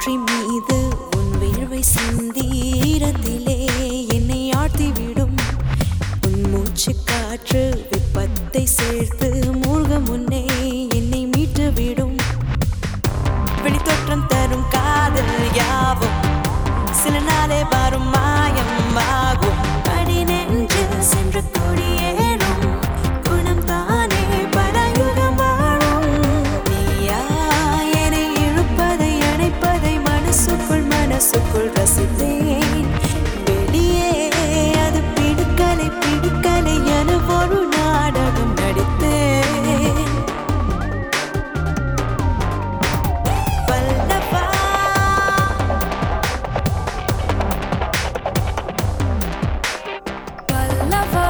காற்றின் மீது உன் வேர்வை சிந்தி ஈரத்திலே என்னை ஆழ்த்திவிடும் உன் மூச்சு காற்று வெப்பத்தை சேர்த்து மூழ்க முன்னே என்னை மீட்டுவிடும் வெளித்தோற்றம் தரும் காதல் யாவும் சில நாளே வரும் மாயம் ஆகும் அடி நெஞ்சில் சென்று கொடியேறும் குணம் தானே பல யுகம் வாழும் நீயா என்னை இழுப்பதை அணைப்பதை மனசுக்குள் மனசுக்குள் ரசித்தேன் வெளியே அது பிடிக்கலை பிடிக்கலை என ஒரு நாடகம் நடித்தேன் பல்லவா பல்லவா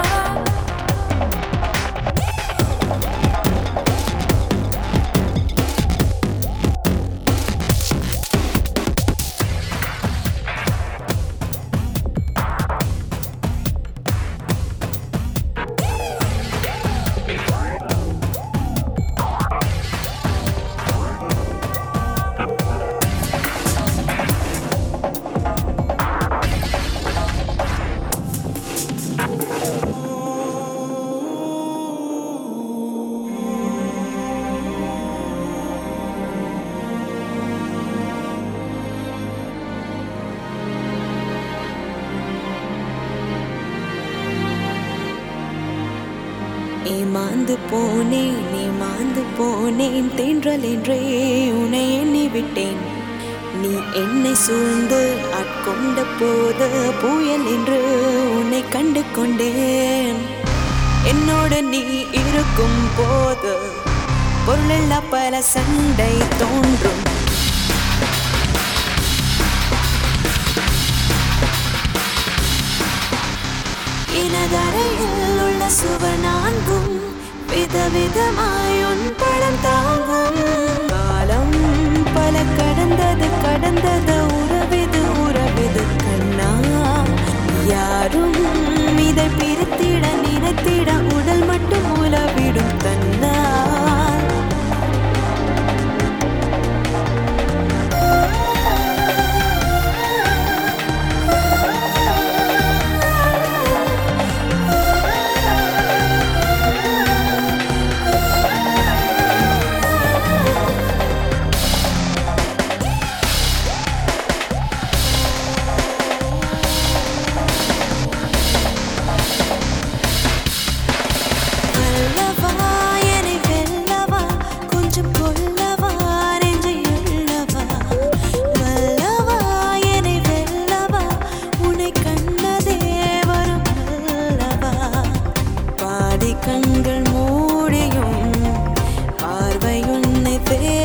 ஏமாந்து போனேன் ஏமாந்து போனேன் தென்றல் என்றே உன்னை எண்ணி விட்டேன் நீ என்னை சூழ்ந்து ஆட்கொண்ட போது புயல் என்று உன்னை கண்டு கொண்டேன் என்னோடு நீ இருக்கும் போது பொருளெல்லா பல சண்டை தோன்றும் எனதரையில் உள்ள சுவர் நான்கும் விதவிதமாய் உன் படம் தாங்கும் காலம் பல கடந்தது கடந்தது உறவிது உறவிது கண்ணா யாரும் இதை பிரித்திட நினைத்திட உடல் மட்டும் உலவிடும் தன்னால் அல்லவா என்னை வெல்லவா கொஞ்சம் கொல்லவா நெஞ்சை எள்ளவா வல்லவா என்னை வெல்லவா உன்னை கண்டதே வரும் அல்லவா பாதி கண்கள் மூடியும் பார்வை உன்னை தே